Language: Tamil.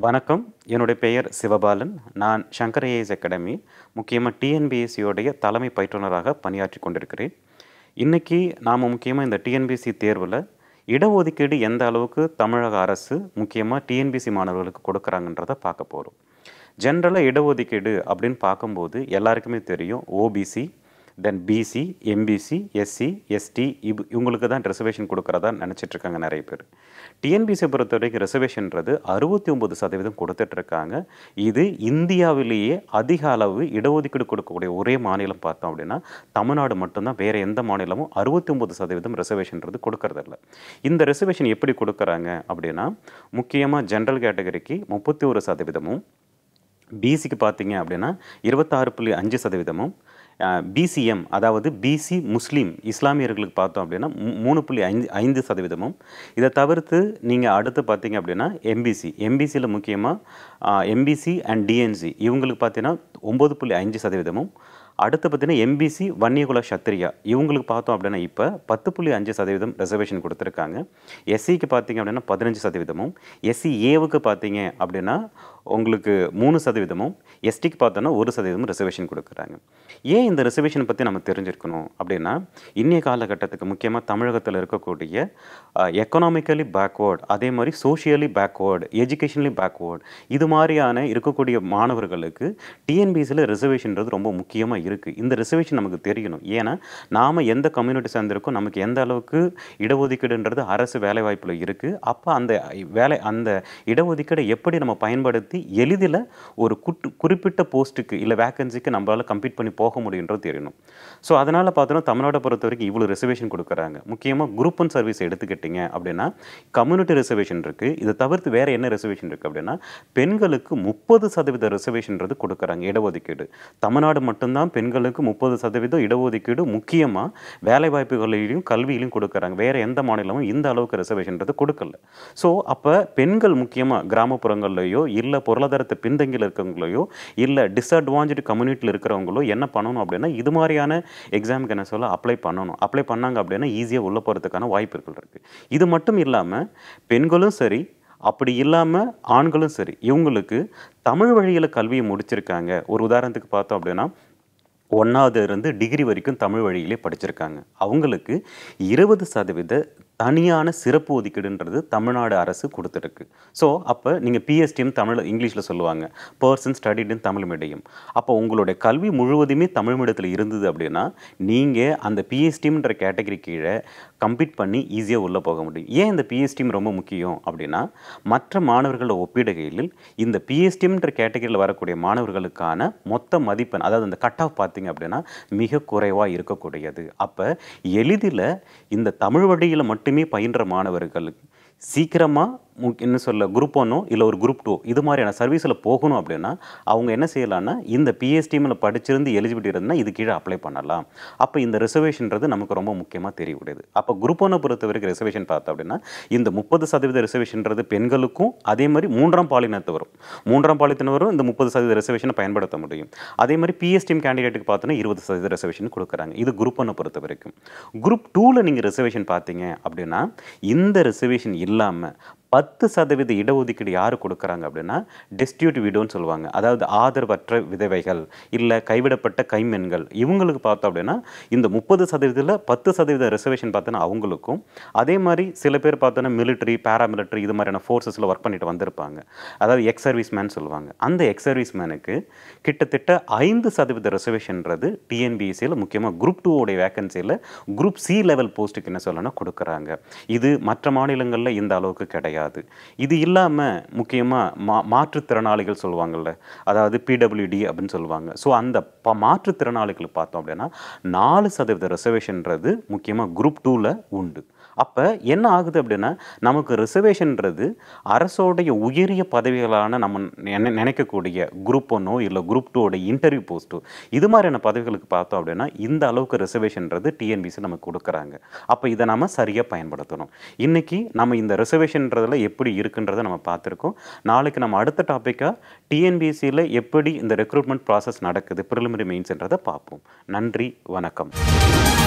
வணக்கம் என்னுடைய பெயர் சிவபாலன் நான் சங்கர் ஐஏஎஸ் அகாடமி முக்கியமாக டிஎன்பிஎஸ்சியோடைய தலைமை பயிற்றுனராக பணியாற்றி கொண்டிருக்கிறேன் இன்றைக்கி நாம் முக்கியமாக இந்த டிஎன்பிஎஸ்சி தேர்வில் இடஒதுக்கீடு எந்த அளவுக்கு தமிழக அரசு முக்கியமாக டிஎன்பிஎஸ்சி மாணவர்களுக்கு கொடுக்குறாங்கன்றதை பார்க்க போகிறோம் ஜென்ரலாக இடஒதுக்கீடு அப்படின்னு பார்க்கும்போது எல்லாருக்குமே தெரியும் OBC then BC MBC SC ST இவ் இவங்களுக்கு தான் ரிசர்வேஷன் கொடுக்குறதா நினச்சிட்டு இருக்காங்க நிறைய பேர் டிஎன்பிசியை பொறுத்த வரைக்கும் ரிசர்வேஷன்றது அறுபத்தி ஒம்பது சதவீதம் கொடுத்துட்ருக்காங்க இது இந்தியாவிலேயே அதிக அளவு இடஒதுக்கீடு கொடுக்கக்கூடிய ஒரே மாநிலம் பார்த்தோம் அப்படின்னா தமிழ்நாடு மட்டும்தான் வேறு எந்த மாநிலமும் அறுபத்தி ஒம்பது சதவீதம் ரிசர்வேஷன்றது கொடுக்கறதில்ல இந்த ரிசர்வேஷன் எப்படி கொடுக்குறாங்க அப்படின்னா முக்கியமாக ஜென்ரல் கேட்டகரிக்கு முப்பத்தி ஒரு சதவீதமும் பிசிக்கு பார்த்தீங்க அப்படின்னா இருபத்தாறு புள்ளி அஞ்சு சதவீதமும் பிசிஎம் அதாவது பிசி முஸ்லீம் இஸ்லாமியர்களுக்கு பார்த்தோம் அப்படின்னா மூ- மூணு புள்ளி ஐந்து ஐந்து சதவீதமும் இதை தவிர்த்து நீங்கள் அடுத்து பார்த்தீங்க அப்படின்னா எம்பிசி எம்பிசியில் முக்கியமாக எம்பிசி அண்ட் டிஎன்சி இவங்களுக்கு பார்த்தீங்கன்னா ஒம்பது புள்ளி அஞ்சு சதவீதமும் அடுத்து பார்த்தீங்கன்னா எம்பிசி வன்னியகுல சத்திரியா இவங்களுக்கு பார்த்தோம் அப்படின்னா இப்போ பத்து புள்ளி அஞ்சு சதவீதம் ரிசர்வேஷன் கொடுத்துருக்காங்க எஸ்சிக்கு பார்த்தீங்க அப்படின்னா பதினஞ்சு சதவீதமும் எஸ்சி ஏவுக்கு பார்த்தீங்க அப்படின்னா உங்களுக்கு மூணு சதவீதமும் எஸ்டிக்கு பார்த்தோன்னா ஒரு சதவீதம் ரிசர்வேஷன் கொடுக்குறாங்க ஏன் இந்த ரிசர்வேஷன் பற்றி நம்ம தெரிஞ்சிருக்கணும் அப்படின்னா இன்றைய காலகட்டத்துக்கு முக்கியமாக தமிழகத்தில் இருக்கக்கூடிய எக்கனாமிக்கலி பேக்வேர்டு அதே மாதிரி சோஷியலி பேக்வேர்டு எஜுகேஷனலி பேக்வேர்டு இது மாதிரியான இருக்கக்கூடிய மாணவர்களுக்கு டிஎன்பிசியில் ரிசர்வேஷன்றது ரொம்ப முக்கியமாக இருக்குது இந்த ரிசர்வேஷன் நமக்கு தெரியணும் ஏன்னா நாம் எந்த கம்யூனிட்டி சேர்ந்திருக்கோம் நமக்கு எந்த அளவுக்கு இடஒதுக்கீடுன்றது அரசு வேலைவாய்ப்பில் இருக்குது அப்போ அந்த வேலை அந்த இடஒதுக்கீடை எப்படி நம்ம பயன்படுத்தி எளிதில் ஒரு குட்டு குறிப்பிட்ட போஸ்ட்டுக்கு இல்லை வேக்கன்சிக்கு நம்மளால் கம்பீட் பண்ணி போக முடியுன்றது தெரியணும் ஸோ அதனால் பார்த்தோன்னா தமிழ்நாட்டை பொறுத்த வரைக்கும் இவ்வளோ ரிசர்வேஷன் கொடுக்குறாங்க முக்கியமாக குரூப் ஒன் சர்வீஸ் எடுத்துக்கிட்டிங்க அப்படின்னா கம்யூனிட்டி ரிசர்வேஷன் இருக்குது இதை தவிர்த்து வேறு என்ன ரிசர்வேஷன் இருக்குது அப்படின்னா பெண்களுக்கு முப்பது சதவீத ரிசர்வேஷன்றது கொடுக்குறாங்க இடஒதுக்கீடு தமிழ்நாடு மட்டும்தான் பெண்களுக்கு முப்பது சதவீதம் இடஒதுக்கீடு முக்கியமாக வேலைவாய்ப்புகளிலையும் கல்வியிலையும் கொடுக்குறாங்க வேறு எந்த மாநிலமும் இந்த அளவுக்கு ரிசர்வேஷன்றது கொடுக்கல ஸோ அப்போ பெண்கள் முக்கியமாக கிராமப்புறங்கள்லையோ இல்லை பொருளாதாரத்தை பின்தங்கியில் இருக்கவங்களையோ இல்லை டிஸ்அட்வான்ஸ்டு கம்யூனிட்டியில் இருக்கிறவங்களோ என்ன பண்ணணும் அப்படின்னா இது மாதிரியான எக்ஸாமுக்கு என்ன சொல்ல அப்ளை பண்ணணும் அப்ளை பண்ணாங்க அப்படின்னா ஈஸியாக உள்ளே போகிறதுக்கான வாய்ப்புகள் இருக்குது இது மட்டும் இல்லாமல் பெண்களும் சரி அப்படி இல்லாமல் ஆண்களும் சரி இவங்களுக்கு தமிழ் வழியில் கல்வியை முடிச்சிருக்காங்க ஒரு உதாரணத்துக்கு பார்த்தோம் அப்படின்னா ஒன்றாவது இருந்து டிகிரி வரைக்கும் தமிழ் வழியிலே படிச்சிருக்காங்க அவங்களுக்கு இருபது சதவீத தனியான சிறப்பு ஒதுக்கீடுன்றது தமிழ்நாடு அரசு கொடுத்துருக்கு ஸோ அப்போ நீங்கள் பிஎஸ்டின்னு தமிழ் இங்கிலீஷில் சொல்லுவாங்க person studied in Tamil medium அப்போ உங்களுடைய கல்வி முழுவதுமே தமிழ் மீடியத்தில் இருந்தது அப்படின்னா நீங்கள் அந்த பிஎஸ்டிம்ன்ற கேட்டகரி கீழே கம்ப்ளீட் பண்ணி ஈஸியாக உள்ளே போக முடியும் ஏன் இந்த பிஎஸ்டிம் ரொம்ப முக்கியம் அப்படின்னா மற்ற மாணவர்களை ஒப்பிடுகையில் இந்த பிஎஸ்டிம்ன்ற கேட்டகரியில் வரக்கூடிய மாணவர்களுக்கான மொத்த மதிப்பெண் அதாவது அந்த கட் ஆஃப் பார்த்தீங்க அப்படின்னா மிக குறைவாக இருக்கக்கூடியது அப்போ எளிதில் இந்த தமிழ் வழியில் மட்டுமே பயின்ற மாணவர்களுக்கு சீக்கிரமாக என்ன சொல்ல குரூப் ஒன்னோ இல்லை ஒரு குரூப் டூ இது மாதிரியான சர்வீஸில் போகணும் அப்படின்னா அவங்க என்ன செய்யலாம்னா இந்த பிஎஸ்டிஎம்மில் படிச்சிருந்து எலிஜிபிலிட்டி இருந்தால் இது கீழே அப்ளை பண்ணலாம் அப்போ இந்த ரிசர்வேஷன்றது நமக்கு ரொம்ப முக்கியமாக தெரியக்கூடியது அப்போ குரூப் ஒன்னை பொறுத்த வரைக்கும் ரிசர்வேஷன் பார்த்தோம் அப்படின்னா இந்த முப்பது சதவீத ரிசர்வேஷன்றது பெண்களுக்கும் அதே மாதிரி மூன்றாம் பாலினத்தவரும் மூன்றாம் பாலினத்தவரும் இந்த முப்பது சதவீத ரிசர்வேஷனை பயன்படுத்த முடியும் அதே மாதிரி பிஎஸ்டிஎம் கேண்டிடேட்டுக்கு பார்த்தோன்னா இருபது சதவீத ரிசர்வேஷன் கொடுக்குறாங்க இது குரூப் ஒன்னை பொறுத்த வரைக்கும் குரூப் டூவில் நீங்கள் ரிசர்வேஷன் பார்த்தீங்க அப்படின்னா இந்த ரிசர்வேஷன் இல்லாமல் பத்து சதவீத இடஒதுக்கீடு யார் கொடுக்குறாங்க அப்படின்னா டெஸ்டியூட் விடோன்னு சொல்லுவாங்க அதாவது ஆதரவற்ற விதவைகள் இல்லை கைவிடப்பட்ட கைமென்கள் இவங்களுக்கு பார்த்தோம் அப்படின்னா இந்த முப்பது சதவீதத்தில் பத்து சதவீத ரிசர்வேஷன் பார்த்தோன்னா அவங்களுக்கும் அதே மாதிரி சில பேர் பார்த்தோன்னா மிலிட்ரி பேராமிலிட்ரி இது மாதிரியான ஃபோர்ஸஸில் ஒர்க் பண்ணிட்டு வந்திருப்பாங்க அதாவது எக்ஸ் சர்வீஸ் மேன் சொல்லுவாங்க அந்த எக்ஸ் சர்வீஸ் மேனுக்கு கிட்டத்தட்ட ஐந்து சதவீத ரிசர்வேஷன்றது டிஎன்பிஎஸ்சியில் முக்கியமாக குரூப் டூ உடைய வேகன்சியில் குரூப் சி லெவல் போஸ்ட்டுக்கு என்ன சொல்லணும் கொடுக்குறாங்க இது மற்ற மாநிலங்களில் இந்த அளவுக்கு கிடையாது இது இல்லாமல் முக்கியமாக மா மாற்றுத்திறனாளிகள் சொல்லுவாங்கள்ல அதாவது பிடபிள்யூடி அப்படின்னு சொல்லுவாங்க ஸோ அந்த ப மாற்றுத்திறனாளிகளுக்கு பார்த்தோம் அப்படின்னா நாலு சதவீத ரிசர்வேஷன்றது முக்கியமாக குரூப் டூவில் உண்டு அப்போ என்ன ஆகுது அப்படின்னா நமக்கு ரிசர்வேஷன்றது அரசோடைய உயரிய பதவிகளான நம்ம நினை- நினைக்கக்கூடிய குரூப் ஒன்னோ இல்லை குரூப் டூவோட இன்டர்வியூ போஸ்ட்டோ இது மாதிரியான பதவிகளுக்கு பார்த்தோம் அப்படின்னா இந்த அளவுக்கு ரிசர்வேஷன்றது டிஎன்பிசி நமக்கு கொடுக்குறாங்க அப்போ இதை நம்ம சரியாக பயன்படுத்தணும் இன்னைக்கு நம்ம இந்த ரிசர்வேஷன்றதில் எப்படி இருக்குன்றதை நம்ம பார்த்துருக்கோம் நாளைக்கு நம்ம அடுத்த டாப்பிக்காக டிஎன்பிசியில் எப்படி இந்த ரெக்ரூட்மெண்ட் ப்ராசஸ் நடக்குது ப்ரிலிமினரி மெயின்ஸ்ன்றதை பார்ப்போம் நன்றி வணக்கம்